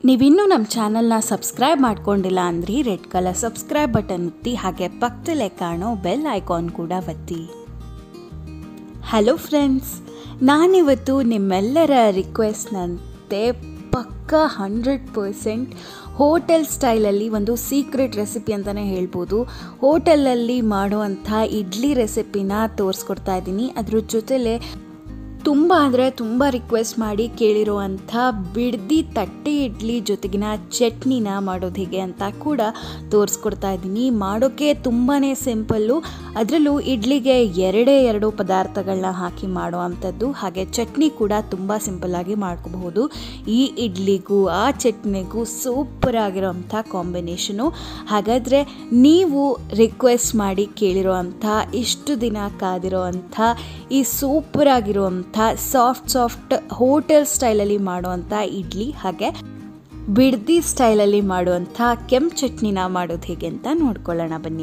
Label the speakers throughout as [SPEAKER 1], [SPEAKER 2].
[SPEAKER 1] ನೀವಿನ್ನೂ ನಮ್ಮ ಚಾನಲ್ನ ಸಬ್ಸ್ಕ್ರೈಬ್ ಮಾಡ್ಕೊಂಡಿಲ್ಲ ಅಂದ್ರೆ ರೆಡ್ ಕಲರ್ ಸಬ್ಸ್ಕ್ರೈಬ್ ಬಟನ್ ಒತ್ತಿ ಹಾಗೆ ಪಕ್ಕದಲ್ಲೇ ಕಾಣೋ ಬೆಲ್ ಐಕಾನ್ ಕೂಡ ಒತ್ತಿ ಹಲೋ ಫ್ರೆಂಡ್ಸ್ ನಾನಿವತ್ತು ನಿಮ್ಮೆಲ್ಲರ ರಿಕ್ವೆಸ್ಟ್ನಂತೆ ಪಕ್ಕ ಹಂಡ್ರೆಡ್ ಪರ್ಸೆಂಟ್ ಹೋಟೆಲ್ ಸ್ಟೈಲಲ್ಲಿ ಒಂದು ಸೀಕ್ರೆಟ್ ರೆಸಿಪಿ ಅಂತಲೇ ಹೇಳ್ಬೋದು ಹೋಟೆಲಲ್ಲಿ ಮಾಡುವಂಥ ಇಡ್ಲಿ ರೆಸಿಪಿನ ತೋರಿಸ್ಕೊಡ್ತಾ ಇದ್ದೀನಿ ಅದ್ರ ಜೊತೆಲೇ ತುಂಬ ಅಂದರೆ ತುಂಬ ರಿಕ್ವೆಸ್ಟ್ ಮಾಡಿ ಕೇಳಿರುವಂಥ ಬಿಡ್ದಿ ತಟ್ಟೆ ಇಡ್ಲಿ ಜೊತೆಗಿನ ಚಟ್ನಿನ ಮಾಡೋದು ಹೇಗೆ ಅಂತ ಕೂಡ ತೋರಿಸ್ಕೊಡ್ತಾ ಇದ್ದೀನಿ ಮಾಡೋಕ್ಕೆ ತುಂಬಾ ಸಿಂಪಲ್ಲು ಅದರಲ್ಲೂ ಇಡ್ಲಿಗೆ ಎರಡೇ ಎರಡು ಪದಾರ್ಥಗಳನ್ನ ಹಾಕಿ ಮಾಡೋ ಅಂಥದ್ದು ಹಾಗೆ ಚಟ್ನಿ ಕೂಡ ತುಂಬ ಸಿಂಪಲ್ಲಾಗಿ ಮಾಡ್ಕೋಬಹುದು ಈ ಇಡ್ಲಿಗೂ ಆ ಚಟ್ನಿಗೂ ಸೂಪರ್ ಆಗಿರೋಂಥ ಕಾಂಬಿನೇಷನು ಹಾಗಾದರೆ ನೀವು ರಿಕ್ವೆಸ್ಟ್ ಮಾಡಿ ಕೇಳಿರೋ ಅಂಥ ಇಷ್ಟು ದಿನ ಕಾದಿರೋ ಅಂಥ ಈ ಸೂಪರ್ ಆಗಿರುವಂಥ ಸಾಫ್ಟ್ ಸಾಫ್ಟ್ ಹೋಟೆಲ್ ಸ್ಟೈಲಲ್ಲಿ ಮಾಡುವಂಥ ಇಡ್ಲಿ ಹಾಗೆ ಬಿಡ್ದಿ ಸ್ಟೈಲಲ್ಲಿ ಮಾಡುವಂಥ ಕೆಂಪು ಚಟ್ನಿನ ಮಾಡೋದು ಹೇಗೆ ಅಂತ ನೋಡ್ಕೊಳ್ಳೋಣ ಬನ್ನಿ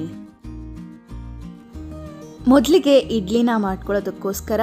[SPEAKER 1] ಮೊದಲಿಗೆ ಇಡ್ಲಿನ ಮಾಡ್ಕೊಳ್ಳೋದಕ್ಕೋಸ್ಕರ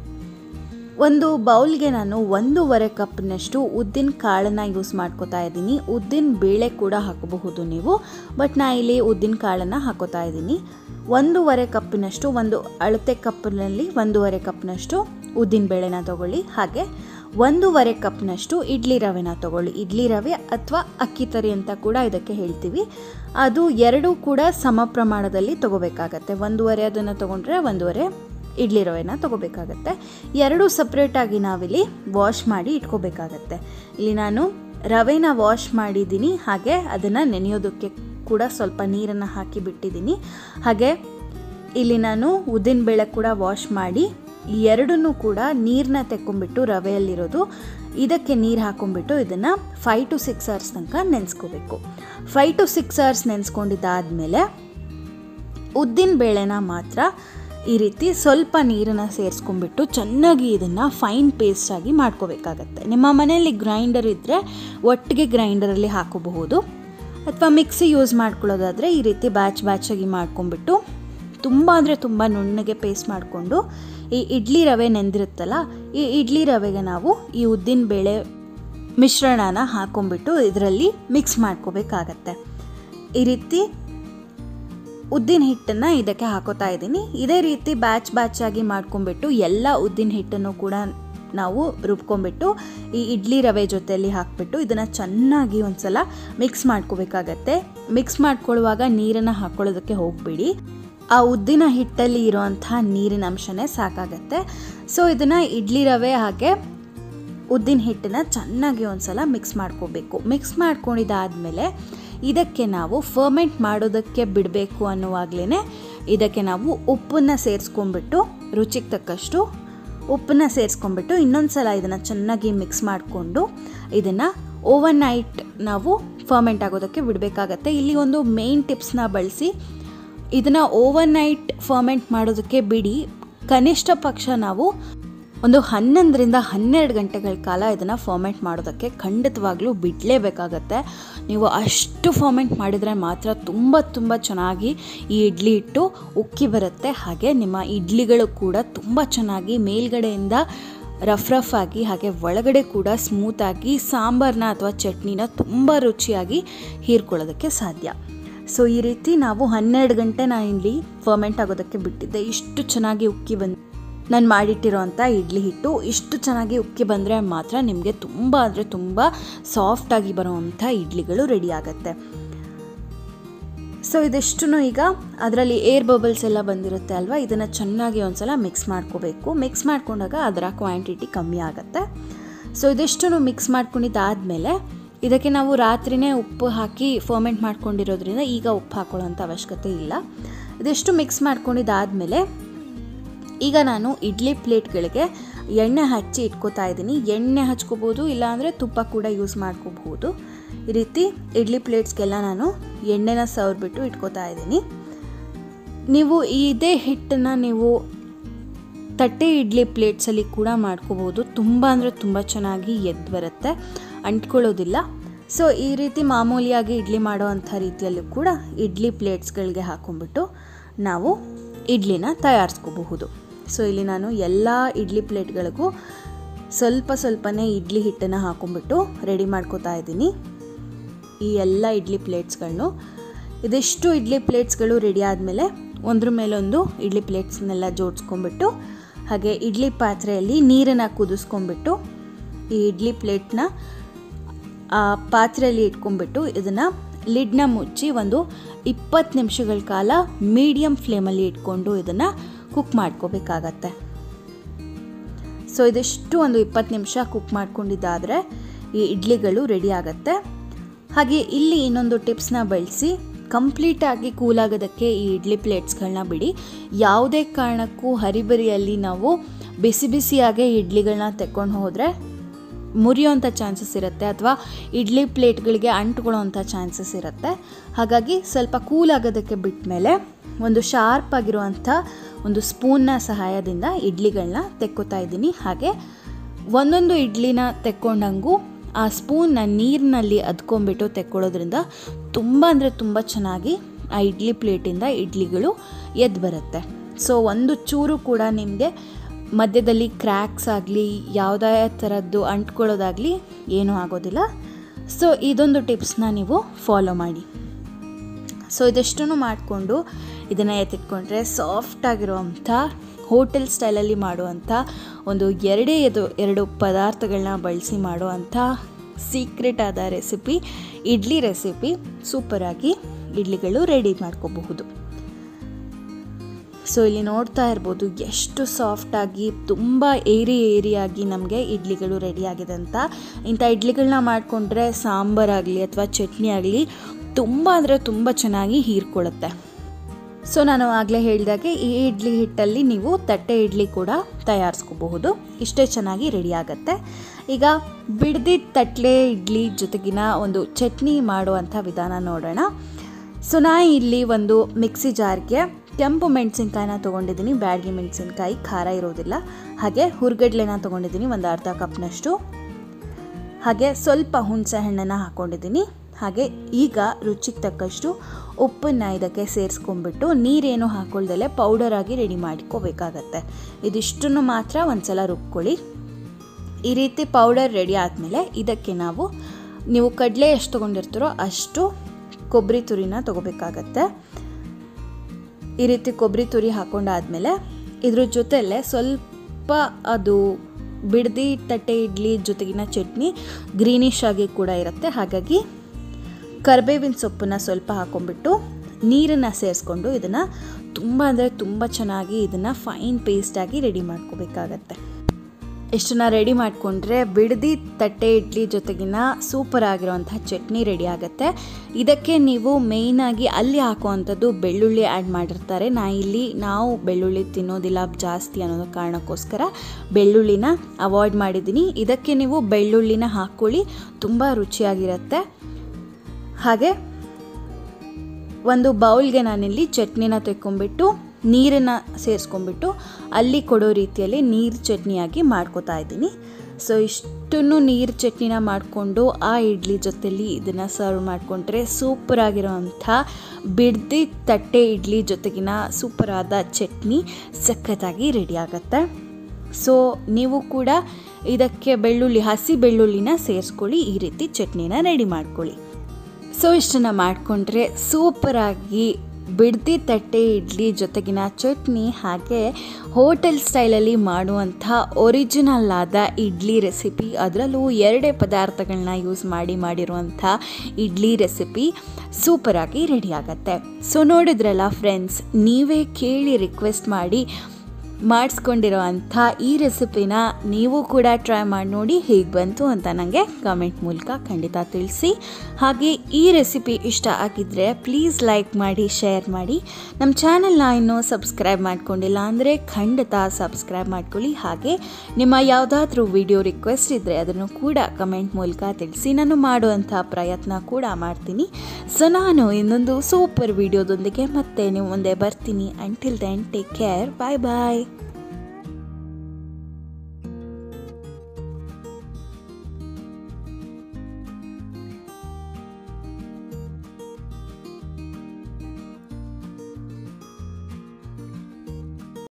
[SPEAKER 1] ಒಂದು ಬೌಲ್ಗೆ ನಾನು ಒಂದೂವರೆ ಕಪ್ನಷ್ಟು ಉದ್ದಿನ ಕಾಳನ್ನು ಯೂಸ್ ಮಾಡ್ಕೋತಾ ಇದ್ದೀನಿ ಉದ್ದಿನ ಬೇಳೆ ಕೂಡ ಹಾಕಬಹುದು ನೀವು ಬಟ್ ನಾ ಇಲ್ಲಿ ಉದ್ದಿನ ಕಾಳನ್ನು ಹಾಕೋತಾ ಇದ್ದೀನಿ ಒಂದೂವರೆ ಕಪ್ಪಿನಷ್ಟು ಒಂದು ಅಳತೆ ಕಪ್ಪಿನಲ್ಲಿ ಒಂದೂವರೆ ಕಪ್ನಷ್ಟು ಉದ್ದಿನ ಬೇಳೆನ ತಗೊಳ್ಳಿ ಹಾಗೆ ಒಂದೂವರೆ ಕಪ್ನಷ್ಟು ಇಡ್ಲಿ ರವೆನ ತಗೊಳ್ಳಿ ಇಡ್ಲಿ ರವೆ ಅಥವಾ ಅಕ್ಕಿ ತರಿ ಅಂತ ಕೂಡ ಇದಕ್ಕೆ ಹೇಳ್ತೀವಿ ಅದು ಎರಡೂ ಕೂಡ ಸಮ ಪ್ರಮಾಣದಲ್ಲಿ ತಗೋಬೇಕಾಗತ್ತೆ ಒಂದೂವರೆ ಅದನ್ನು ತಗೊಂಡ್ರೆ ಒಂದೂವರೆ ಇಡ್ಲಿ ರವೆನ ತೊಗೋಬೇಕಾಗತ್ತೆ ಎರಡು ಸಪ್ರೇಟಾಗಿ ನಾವಿಲ್ಲಿ ವಾಶ್ ಮಾಡಿ ಇಟ್ಕೋಬೇಕಾಗತ್ತೆ ಇಲ್ಲಿ ನಾನು ರವೆನ ವಾಶ್ ಮಾಡಿದ್ದೀನಿ ಹಾಗೆ ಅದನ್ನು ನೆನೆಯೋದಕ್ಕೆ ಕೂಡ ಸ್ವಲ್ಪ ನೀರನ್ನು ಹಾಕಿ ಬಿಟ್ಟಿದ್ದೀನಿ ಹಾಗೆ ಇಲ್ಲಿ ನಾನು ಉದ್ದಿನ ಬೇಳೆ ಕೂಡ ವಾಶ್ ಮಾಡಿ ಈ ಎರಡನ್ನೂ ಕೂಡ ನೀರನ್ನ ತೆಕ್ಕೊಂಬಿಟ್ಟು ರವೆಯಲ್ಲಿರೋದು ಇದಕ್ಕೆ ನೀರು ಹಾಕೊಂಡ್ಬಿಟ್ಟು ಇದನ್ನು ಫೈವ್ ಟು ಸಿಕ್ಸ್ ಅವರ್ಸ್ ತನಕ ನೆನೆಸ್ಕೋಬೇಕು ಫೈವ್ ಟು ಸಿಕ್ಸ್ ಅವರ್ಸ್ ನೆನೆಸ್ಕೊಂಡಿದ್ದಾದಮೇಲೆ ಉದ್ದಿನ ಬೇಳೆನ ಮಾತ್ರ ಈ ರೀತಿ ಸ್ವಲ್ಪ ನೀರನ್ನು ಸೇರಿಸ್ಕೊಂಡ್ಬಿಟ್ಟು ಚೆನ್ನಾಗಿ ಇದನ್ನು ಫೈನ್ ಪೇಸ್ಟಾಗಿ ಮಾಡ್ಕೋಬೇಕಾಗತ್ತೆ ನಿಮ್ಮ ಮನೆಯಲ್ಲಿ ಗ್ರೈಂಡರ್ ಇದ್ದರೆ ಒಟ್ಟಿಗೆ ಗ್ರೈಂಡರಲ್ಲಿ ಹಾಕೋಬಹುದು ಅಥವಾ ಮಿಕ್ಸಿ ಯೂಸ್ ಮಾಡ್ಕೊಳ್ಳೋದಾದರೆ ಈ ರೀತಿ ಬ್ಯಾಚ್ ಬ್ಯಾಚಾಗಿ ಮಾಡ್ಕೊಂಡ್ಬಿಟ್ಟು ತುಂಬ ಅಂದರೆ ತುಂಬ ನುಣ್ಣಗೆ ಪೇಸ್ಟ್ ಮಾಡಿಕೊಂಡು ಈ ಇಡ್ಲಿ ರವೆ ನೆಂದಿರುತ್ತಲ್ಲ ಈ ಇಡ್ಲಿ ರವೆಗೆ ನಾವು ಈ ಉದ್ದಿನ ಬೇಳೆ ಮಿಶ್ರಣನ ಹಾಕೊಂಡ್ಬಿಟ್ಟು ಇದರಲ್ಲಿ ಮಿಕ್ಸ್ ಮಾಡ್ಕೋಬೇಕಾಗತ್ತೆ ಈ ರೀತಿ ಉದ್ದಿನ ಹಿಟ್ಟನ್ನು ಇದಕ್ಕೆ ಹಾಕೋತಾ ಇದ್ದೀನಿ ಇದೇ ರೀತಿ ಬ್ಯಾಚ್ ಬ್ಯಾಚ್ ಆಗಿ ಮಾಡ್ಕೊಂಡ್ಬಿಟ್ಟು ಎಲ್ಲ ಉದ್ದಿನ ಹಿಟ್ಟನ್ನು ಕೂಡ ನಾವು ರುಬ್ಕೊಂಡ್ಬಿಟ್ಟು ಈ ಇಡ್ಲಿ ರವೆ ಜೊತೆಯಲ್ಲಿ ಹಾಕ್ಬಿಟ್ಟು ಇದನ್ನು ಚೆನ್ನಾಗಿ ಒಂದ್ಸಲ ಮಿಕ್ಸ್ ಮಾಡ್ಕೋಬೇಕಾಗತ್ತೆ ಮಿಕ್ಸ್ ಮಾಡ್ಕೊಳ್ಳುವಾಗ ನೀರನ್ನು ಹಾಕ್ಕೊಳ್ಳೋದಕ್ಕೆ ಹೋಗ್ಬಿಡಿ ಆ ಉದ್ದಿನ ಹಿಟ್ಟಲ್ಲಿ ಇರೋವಂಥ ನೀರಿನ ಅಂಶನೇ ಸಾಕಾಗತ್ತೆ ಸೊ ಇದನ್ನು ಇಡ್ಲಿ ರವೆ ಹಾಗೆ ಉದ್ದಿನ ಹಿಟ್ಟನ್ನ ಚೆನ್ನಾಗಿ ಒಂದ್ಸಲ ಮಿಕ್ಸ್ ಮಾಡ್ಕೋಬೇಕು ಮಿಕ್ಸ್ ಮಾಡ್ಕೊಂಡಿದ್ದಾದಮೇಲೆ ಇದಕ್ಕೆ ನಾವು ಫರ್ಮೆಂಟ್ ಮಾಡೋದಕ್ಕೆ ಬಿಡಬೇಕು ಅನ್ನುವಾಗಲೇ ಇದಕ್ಕೆ ನಾವು ಉಪ್ಪನ್ನು ಸೇರಿಸ್ಕೊಂಡ್ಬಿಟ್ಟು ರುಚಿಗೆ ತಕ್ಕಷ್ಟು ಉಪ್ಪನ್ನು ಸೇರಿಸ್ಕೊಂಡ್ಬಿಟ್ಟು ಇನ್ನೊಂದು ಸಲ ಇದನ್ನು ಚೆನ್ನಾಗಿ ಮಿಕ್ಸ್ ಮಾಡಿಕೊಂಡು ಇದನ್ನು ಓವರ್ ನೈಟ್ ನಾವು ಫರ್ಮೆಂಟ್ ಆಗೋದಕ್ಕೆ ಬಿಡಬೇಕಾಗತ್ತೆ ಇಲ್ಲಿ ಒಂದು ಮೇನ್ ಟಿಪ್ಸ್ನ ಬಳಸಿ ಇದನ್ನು ಓವರ್ ನೈಟ್ ಫರ್ಮೆಂಟ್ ಮಾಡೋದಕ್ಕೆ ಬಿಡಿ ಕನಿಷ್ಠ ಪಕ್ಷ ನಾವು ಒಂದು ಹನ್ನೊಂದರಿಂದ ಹನ್ನೆರಡು ಗಂಟೆಗಳ ಕಾಲ ಇದನ್ನು ಫರ್ಮೆಂಟ್ ಮಾಡೋದಕ್ಕೆ ಖಂಡಿತವಾಗ್ಲೂ ಬಿಡಲೇಬೇಕಾಗತ್ತೆ ನೀವು ಅಷ್ಟು ಫರ್ಮೆಂಟ್ ಮಾಡಿದರೆ ಮಾತ್ರ ತುಂಬ ತುಂಬ ಚೆನ್ನಾಗಿ ಈ ಇಡ್ಲಿ ಹಿಟ್ಟು ಉಕ್ಕಿ ಬರುತ್ತೆ ಹಾಗೆ ನಿಮ್ಮ ಇಡ್ಲಿಗಳು ಕೂಡ ತುಂಬ ಚೆನ್ನಾಗಿ ಮೇಲ್ಗಡೆಯಿಂದ ರಫ್ ರಫ್ ಆಗಿ ಹಾಗೆ ಒಳಗಡೆ ಕೂಡ ಸ್ಮೂತಾಗಿ ಸಾಂಬಾರನ್ನ ಅಥವಾ ಚಟ್ನಿನ ತುಂಬ ರುಚಿಯಾಗಿ ಹೀರ್ಕೊಳ್ಳೋದಕ್ಕೆ ಸಾಧ್ಯ ಸೊ ಈ ರೀತಿ ನಾವು ಹನ್ನೆರಡು ಗಂಟೆ ನಾನು ಇಲ್ಲಿ ಫರ್ಮೆಂಟ್ ಆಗೋದಕ್ಕೆ ಬಿಟ್ಟಿದ್ದೆ ಇಷ್ಟು ಚೆನ್ನಾಗಿ ಉಕ್ಕಿ ಬಂದು ನಾನು ಮಾಡಿಟ್ಟಿರೋಂಥ ಇಡ್ಲಿ ಹಿಟ್ಟು ಇಷ್ಟು ಚೆನ್ನಾಗಿ ಉಕ್ಕಿ ಬಂದರೆ ಮಾತ್ರ ನಿಮಗೆ ತುಂಬ ಅಂದರೆ ತುಂಬ ಸಾಫ್ಟಾಗಿ ಬರೋವಂಥ ಇಡ್ಲಿಗಳು ರೆಡಿ ಆಗುತ್ತೆ ಸೊ ಇದಿಷ್ಟು ಈಗ ಅದರಲ್ಲಿ ಏರ್ ಬಬಲ್ಸ್ ಎಲ್ಲ ಬಂದಿರುತ್ತೆ ಅಲ್ವಾ ಇದನ್ನು ಚೆನ್ನಾಗಿ ಒಂದ್ಸಲ ಮಿಕ್ಸ್ ಮಾಡ್ಕೋಬೇಕು ಮಿಕ್ಸ್ ಮಾಡ್ಕೊಂಡಾಗ ಅದರ ಕ್ವಾಂಟಿಟಿ ಕಮ್ಮಿ ಆಗುತ್ತೆ ಸೊ ಇದಿಷ್ಟು ಮಿಕ್ಸ್ ಮಾಡ್ಕೊಂಡಿದ್ದಾದಮೇಲೆ ಇದಕ್ಕೆ ನಾವು ರಾತ್ರಿನೇ ಉಪ್ಪು ಹಾಕಿ ಫರ್ಮೆಂಟ್ ಮಾಡ್ಕೊಂಡಿರೋದ್ರಿಂದ ಈಗ ಉಪ್ಪು ಹಾಕೊಳ್ಳೋಂಥ ಅವಶ್ಯಕತೆ ಇಲ್ಲ ಇದಿಷ್ಟು ಮಿಕ್ಸ್ ಮಾಡ್ಕೊಂಡಿದ್ದಾದಮೇಲೆ ಈಗ ನಾನು ಇಡ್ಲಿ ಪ್ಲೇಟ್ಗಳಿಗೆ ಎಣ್ಣೆ ಹಚ್ಚಿ ಇಟ್ಕೋತಾ ಇದ್ದೀನಿ ಎಣ್ಣೆ ಹಚ್ಕೋಬೋದು ಇಲ್ಲಾಂದರೆ ತುಪ್ಪ ಕೂಡ ಯೂಸ್ ಮಾಡ್ಕೋಬಹುದು ಈ ರೀತಿ ಇಡ್ಲಿ ಪ್ಲೇಟ್ಸ್ಗೆಲ್ಲ ನಾನು ಎಣ್ಣೆನ ಸವರ್ಬಿಟ್ಟು ಇಟ್ಕೋತಾ ಇದ್ದೀನಿ ನೀವು ಇದೇ ಹಿಟ್ಟನ್ನು ನೀವು ತಟ್ಟೆ ಇಡ್ಲಿ ಪ್ಲೇಟ್ಸಲ್ಲಿ ಕೂಡ ಮಾಡ್ಕೋಬೋದು ತುಂಬ ಅಂದರೆ ತುಂಬ ಚೆನ್ನಾಗಿ ಎದ್ದು ಬರುತ್ತೆ ಅಂಟ್ಕೊಳ್ಳೋದಿಲ್ಲ ಸೊ ಈ ರೀತಿ ಮಾಮೂಲಿಯಾಗಿ ಇಡ್ಲಿ ಮಾಡೋ ಅಂಥ ರೀತಿಯಲ್ಲೂ ಕೂಡ ಇಡ್ಲಿ ಪ್ಲೇಟ್ಸ್ಗಳಿಗೆ ಹಾಕೊಂಡ್ಬಿಟ್ಟು ನಾವು ಇಡ್ಲಿನ ತಯಾರಿಸ್ಕೋಬಹುದು ಸೊ ಇಲ್ಲಿ ನಾನು ಎಲ್ಲ ಇಡ್ಲಿ ಪ್ಲೇಟ್ಗಳಿಗೂ ಸ್ವಲ್ಪ ಸ್ವಲ್ಪನೇ ಇಡ್ಲಿ ಹಿಟ್ಟನ್ನು ಹಾಕೊಂಡ್ಬಿಟ್ಟು ರೆಡಿ ಮಾಡ್ಕೋತಾ ಇದ್ದೀನಿ ಈ ಎಲ್ಲ ಇಡ್ಲಿ ಪ್ಲೇಟ್ಸ್ಗಳನ್ನು ಇದಿಷ್ಟು ಇಡ್ಲಿ ಪ್ಲೇಟ್ಸ್ಗಳು ರೆಡಿ ಆದಮೇಲೆ ಒಂದ್ರ ಮೇಲೊಂದು ಇಡ್ಲಿ ಪ್ಲೇಟ್ಸ್ನೆಲ್ಲ ಜೋಡಿಸ್ಕೊಂಡ್ಬಿಟ್ಟು ಹಾಗೆ ಇಡ್ಲಿ ಪಾತ್ರೆಯಲ್ಲಿ ನೀರನ್ನು ಕುದಿಸ್ಕೊಂಡ್ಬಿಟ್ಟು ಈ ಇಡ್ಲಿ ಪ್ಲೇಟ್ನ ಆ ಪಾತ್ರೆಯಲ್ಲಿ ಇಟ್ಕೊಂಡ್ಬಿಟ್ಟು ಇದನ್ನು ಲಿಡ್ನ ಮುಚ್ಚಿ ಒಂದು ಇಪ್ಪತ್ತು ನಿಮಿಷಗಳ ಕಾಲ ಮೀಡಿಯಮ್ ಫ್ಲೇಮಲ್ಲಿ ಇಟ್ಕೊಂಡು ಇದನ್ನು ಕುಕ್ ಮಾಡ್ಕೋಬೇಕಾಗತ್ತೆ ಸೊ ಇದಿಷ್ಟು ಒಂದು ಇಪ್ಪತ್ತು ನಿಮಿಷ ಕುಕ್ ಮಾಡ್ಕೊಂಡಿದ್ದಾದರೆ ಈ ಇಡ್ಲಿಗಳು ರೆಡಿ ಆಗುತ್ತೆ ಹಾಗೆ ಇಲ್ಲಿ ಇನ್ನೊಂದು ಟಿಪ್ಸ್ನ ಬಳಸಿ ಕಂಪ್ಲೀಟಾಗಿ ಕೂಲಾಗೋದಕ್ಕೆ ಈ ಇಡ್ಲಿ ಪ್ಲೇಟ್ಸ್ಗಳನ್ನ ಬಿಡಿ ಯಾವುದೇ ಕಾರಣಕ್ಕೂ ಹರಿಬರಿಯಲ್ಲಿ ನಾವು ಬಿಸಿ ಬಿಸಿಯಾಗೆ ಇಡ್ಲಿಗಳನ್ನ ತೆಕ್ಕೊಂಡು ಹೋದರೆ ಮುರಿಯೋಂಥ ಚಾನ್ಸಸ್ ಇರುತ್ತೆ ಅಥವಾ ಇಡ್ಲಿ ಪ್ಲೇಟ್ಗಳಿಗೆ ಅಂಟ್ಕೊಳ್ಳೋವಂಥ ಚಾನ್ಸಸ್ ಇರುತ್ತೆ ಹಾಗಾಗಿ ಸ್ವಲ್ಪ ಕೂಲ್ ಆಗೋದಕ್ಕೆ ಬಿಟ್ಟ ಮೇಲೆ ಒಂದು ಶಾರ್ಪ್ ಆಗಿರುವಂಥ ಒಂದು ಸ್ಪೂನ್ನ ಸಹಾಯದಿಂದ ಇಡ್ಲಿಗಳನ್ನ ತೆಕ್ಕೋತಾ ಇದ್ದೀನಿ ಹಾಗೆ ಒಂದೊಂದು ಇಡ್ಲಿನ ತೆಕ್ಕೊಂಡಂಗೂ ಆ ಸ್ಪೂನ್ನ ನೀರಿನಲ್ಲಿ ಅದ್ಕೊಂಬಿಟ್ಟು ತೆಕ್ಕೊಳ್ಳೋದ್ರಿಂದ ತುಂಬ ಅಂದರೆ ತುಂಬ ಚೆನ್ನಾಗಿ ಆ ಇಡ್ಲಿ ಪ್ಲೇಟಿಂದ ಇಡ್ಲಿಗಳು ಎದ್ದು ಬರುತ್ತೆ ಸೊ ಒಂದು ಚೂರು ಕೂಡ ನಿಮಗೆ ಮಧ್ಯದಲ್ಲಿ ಕ್ರ್ಯಾಕ್ಸ್ ಆಗಲಿ ಯಾವುದೇ ಥರದ್ದು ಅಂಟ್ಕೊಳ್ಳೋದಾಗಲಿ ಏನೂ ಆಗೋದಿಲ್ಲ ಸೊ ಇದೊಂದು ಟಿಪ್ಸ್ನ ನೀವು ಫಾಲೋ ಮಾಡಿ ಸೊ ಇದೆಷ್ಟನ್ನು ಮಾಡಿಕೊಂಡು ಇದನ್ನು ಎತ್ತಿಟ್ಕೊಂಡ್ರೆ ಸಾಫ್ಟಾಗಿರುವಂಥ ಹೋಟೆಲ್ ಸ್ಟೈಲಲ್ಲಿ ಮಾಡುವಂಥ ಒಂದು ಎರಡೇ ಇದು ಎರಡು ಪದಾರ್ಥಗಳನ್ನ ಬಳಸಿ ಮಾಡುವಂಥ ಸೀಕ್ರೆಟ್ ಆದ ರೆಸಿಪಿ ಇಡ್ಲಿ ರೆಸಿಪಿ ಸೂಪರಾಗಿ ಇಡ್ಲಿಗಳು ರೆಡಿ ಮಾಡ್ಕೋಬಹುದು ಸೊ ಇಲ್ಲಿ ನೋಡ್ತಾ ಇರ್ಬೋದು ಎಷ್ಟು ಸಾಫ್ಟಾಗಿ ತುಂಬ ಏರಿ ಏರಿಯಾಗಿ ನಮಗೆ ಇಡ್ಲಿಗಳು ರೆಡಿ ಆಗಿದೆ ಅಂತ ಇಂಥ ಇಡ್ಲಿಗಳನ್ನ ಮಾಡಿಕೊಂಡ್ರೆ ಸಾಂಬಾರಾಗಲಿ ಅಥವಾ ಚಟ್ನಿ ಆಗಲಿ ತುಂಬ ಅಂದರೆ ತುಂಬ ಚೆನ್ನಾಗಿ ಹೀರ್ಕೊಳ್ಳುತ್ತೆ ಸೊ ನಾನು ಆಗಲೇ ಹೇಳಿದಾಗೆ ಈ ಇಡ್ಲಿ ಹಿಟ್ಟಲ್ಲಿ ನೀವು ತಟ್ಟೆ ಇಡ್ಲಿ ಕೂಡ ತಯಾರಿಸ್ಕೋಬಹುದು ಇಷ್ಟೇ ಚೆನ್ನಾಗಿ ರೆಡಿ ಆಗುತ್ತೆ ಈಗ ಬಿಡ್ದಿದ್ದ ತಟ್ಟಲೆ ಇಡ್ಲಿ ಜೊತೆಗಿನ ಒಂದು ಚಟ್ನಿ ಮಾಡುವಂಥ ವಿಧಾನ ನೋಡೋಣ ಸೊ ನಾ ಇಲ್ಲಿ ಒಂದು ಮಿಕ್ಸಿ ಜಾರ್ಗೆ ಕೆಂಪು ಮೆಣಸಿನ್ಕಾಯಿನ ತೊಗೊಂಡಿದ್ದೀನಿ ಬ್ಯಾಡಗಿ ಮೆಣಸಿನ್ಕಾಯಿ ಖಾರ ಇರೋದಿಲ್ಲ ಹಾಗೆ ಹುರ್ಗಡ್ಲೆನ ತೊಗೊಂಡಿದ್ದೀನಿ ಒಂದು ಅರ್ಧ ಕಪ್ನಷ್ಟು ಹಾಗೆ ಸ್ವಲ್ಪ ಹುಣಸೆ ಹಣ್ಣನ್ನು ಹಾಕ್ಕೊಂಡಿದ್ದೀನಿ ಹಾಗೆ ಈಗ ರುಚಿಗೆ ತಕ್ಕಷ್ಟು ಉಪ್ಪನ್ನು ಇದಕ್ಕೆ ಸೇರಿಸ್ಕೊಂಡ್ಬಿಟ್ಟು ನೀರೇನು ಹಾಕೊಳ್ದಲೆ ಪೌಡರ್ ಆಗಿ ರೆಡಿ ಮಾಡ್ಕೋಬೇಕಾಗತ್ತೆ ಇದಿಷ್ಟನ್ನು ಮಾತ್ರ ಒಂದ್ಸಲ ರುಬ್ಕೊಳ್ಳಿ ಈ ರೀತಿ ಪೌಡರ್ ರೆಡಿ ಆದಮೇಲೆ ಇದಕ್ಕೆ ನಾವು ನೀವು ಕಡಲೆ ಎಷ್ಟು ತೊಗೊಂಡಿರ್ತೀರೋ ಅಷ್ಟು ಕೊಬ್ಬರಿ ತುರಿನ ತೊಗೋಬೇಕಾಗತ್ತೆ ಈ ರೀತಿ ಕೊಬ್ಬರಿ ತುರಿ ಹಾಕೊಂಡಾದ್ಮೇಲೆ ಇದ್ರ ಜೊತೆಯಲ್ಲೇ ಸ್ವಲ್ಪ ಅದು ಬಿಡ್ದಿ ತಟ್ಟೆ ಇಡ್ಲಿ ಜೊತೆಗಿನ ಚಟ್ನಿ ಗ್ರೀನಿಶ್ ಆಗಿ ಕೂಡ ಇರುತ್ತೆ ಹಾಗಾಗಿ ಕರ್ಬೇವಿನ ಸೊಪ್ಪನ್ನ ಸ್ವಲ್ಪ ಹಾಕೊಂಡ್ಬಿಟ್ಟು ನೀರನ್ನು ಸೇರಿಸ್ಕೊಂಡು ಇದನ್ನು ತುಂಬ ಅಂದರೆ ತುಂಬ ಚೆನ್ನಾಗಿ ಇದನ್ನು ಫೈನ್ ಪೇಸ್ಟಾಗಿ ರೆಡಿ ಮಾಡ್ಕೋಬೇಕಾಗತ್ತೆ ಇಷ್ಟನ್ನ ರೆಡಿ ಮಾಡಿಕೊಂಡ್ರೆ ಬಿಡದಿ ತಟ್ಟೆ ಇಡ್ಲಿ ಜೊತೆಗಿನ ಸೂಪರ್ ಆಗಿರೋವಂಥ ಚಟ್ನಿ ರೆಡಿ ಆಗುತ್ತೆ ಇದಕ್ಕೆ ನೀವು ಮೇಯ್ನಾಗಿ ಅಲ್ಲಿ ಹಾಕುವಂಥದ್ದು ಬೆಳ್ಳುಳ್ಳಿ ಆ್ಯಡ್ ಮಾಡಿರ್ತಾರೆ ನಾ ಇಲ್ಲಿ ನಾವು ಬೆಳ್ಳುಳ್ಳಿ ತಿನ್ನೋದಿಲ್ಲ ಜಾಸ್ತಿ ಅನ್ನೋ ಕಾರಣಕ್ಕೋಸ್ಕರ ಬೆಳ್ಳುಳ್ಳಿನ ಅವಾಯ್ಡ್ ಮಾಡಿದ್ದೀನಿ ಇದಕ್ಕೆ ನೀವು ಬೆಳ್ಳುಳ್ಳಿನ ಹಾಕ್ಕೊಳ್ಳಿ ತುಂಬ ರುಚಿಯಾಗಿರುತ್ತೆ ಹಾಗೆ ಒಂದು ಬೌಲ್ಗೆ ನಾನಿಲ್ಲಿ ಚಟ್ನಿನ ತೆಕ್ಕೊಂಬಿಟ್ಟು ನೀರನ್ನು ಸೇರಿಸ್ಕೊಂಡ್ಬಿಟ್ಟು ಅಲ್ಲಿ ಕೊಡೋ ರೀತಿಯಲ್ಲಿ ನೀರು ಚಟ್ನಿಯಾಗಿ ಮಾಡ್ಕೋತಾ ಇದ್ದೀನಿ ಸೊ ಇಷ್ಟನ್ನು ನೀರು ಚಟ್ನಿನ ಮಾಡಿಕೊಂಡು ಆ ಇಡ್ಲಿ ಜೊತೆಲಿ ಇದನ್ನು ಸರ್ವ್ ಮಾಡಿಕೊಂಡ್ರೆ ಸೂಪರಾಗಿರೋವಂಥ ಬಿಡ್ದಿ ತಟ್ಟೆ ಇಡ್ಲಿ ಜೊತೆಗಿನ ಸೂಪರಾದ ಚಟ್ನಿ ಸಖತ್ತಾಗಿ ರೆಡಿ ಆಗುತ್ತೆ ಸೊ ನೀವು ಕೂಡ ಇದಕ್ಕೆ ಬೆಳ್ಳುಳ್ಳಿ ಹಸಿ ಬೆಳ್ಳುಳ್ಳಿನ ಸೇರಿಸ್ಕೊಳ್ಳಿ ಈ ರೀತಿ ಚಟ್ನಿನ ರೆಡಿ ಮಾಡ್ಕೊಳ್ಳಿ ಸೊ ಇಷ್ಟನ್ನು ಮಾಡಿಕೊಂಡ್ರೆ ಸೂಪರಾಗಿ ಬಿಡ್ದಿ ತಟ್ಟೆ ಇಡ್ಲಿ ಜೊತೆಗಿನ ಚಟ್ನಿ ಹಾಗೆ ಹೋಟೆಲ್ ಸ್ಟೈಲಲ್ಲಿ ಮಾಡುವಂಥ ಒರಿಜಿನಲ್ ಆದ ಇಡ್ಲಿ ರೆಸಿಪಿ ಅದರಲ್ಲೂ ಎರಡೇ ಪದಾರ್ಥಗಳನ್ನ ಯೂಸ್ ಮಾಡಿ ಮಾಡಿರುವಂಥ ಇಡ್ಲಿ ರೆಸಿಪಿ ಸೂಪರಾಗಿ ರೆಡಿ ಆಗುತ್ತೆ ಸೊ ನೋಡಿದ್ರಲ್ಲ ಫ್ರೆಂಡ್ಸ್ ನೀವೇ ಕೇಳಿ ರಿಕ್ವೆಸ್ಟ್ ಮಾಡಿ ಮಾಡಿಸ್ಕೊಂಡಿರೋ ಅಂಥ ಈ ರೆಸಿಪಿನ ನೀವು ಕೂಡ ಟ್ರೈ ಮಾಡಿ ನೋಡಿ ಹೇಗೆ ಬಂತು ಅಂತ ನನಗೆ ಕಮೆಂಟ್ ಮೂಲಕ ಖಂಡಿತ ತಿಳಿಸಿ ಹಾಗೆ ಈ ರೆಸಿಪಿ ಇಷ್ಟ ಆಗಿದ್ದರೆ ಪ್ಲೀಸ್ ಲೈಕ್ ಮಾಡಿ ಶೇರ್ ಮಾಡಿ ನಮ್ಮ ಚಾನಲ್ನ ಇನ್ನೂ ಸಬ್ಸ್ಕ್ರೈಬ್ ಮಾಡ್ಕೊಂಡಿಲ್ಲ ಅಂದರೆ ಖಂಡಿತ ಸಬ್ಸ್ಕ್ರೈಬ್ ಮಾಡ್ಕೊಳ್ಳಿ ಹಾಗೆ ನಿಮ್ಮ ಯಾವುದಾದ್ರೂ ವಿಡಿಯೋ ರಿಕ್ವೆಸ್ಟ್ ಇದ್ದರೆ ಅದನ್ನು ಕೂಡ ಕಮೆಂಟ್ ಮೂಲಕ ತಿಳಿಸಿ ನಾನು ಮಾಡುವಂಥ ಪ್ರಯತ್ನ ಕೂಡ ಮಾಡ್ತೀನಿ ಸೊ ನಾನು ಇನ್ನೊಂದು ಸೂಪರ್ ವಿಡಿಯೋದೊಂದಿಗೆ ಮತ್ತೆ ನೀವು ಮುಂದೆ ಬರ್ತೀನಿ until then take care bye ಬಾಯ್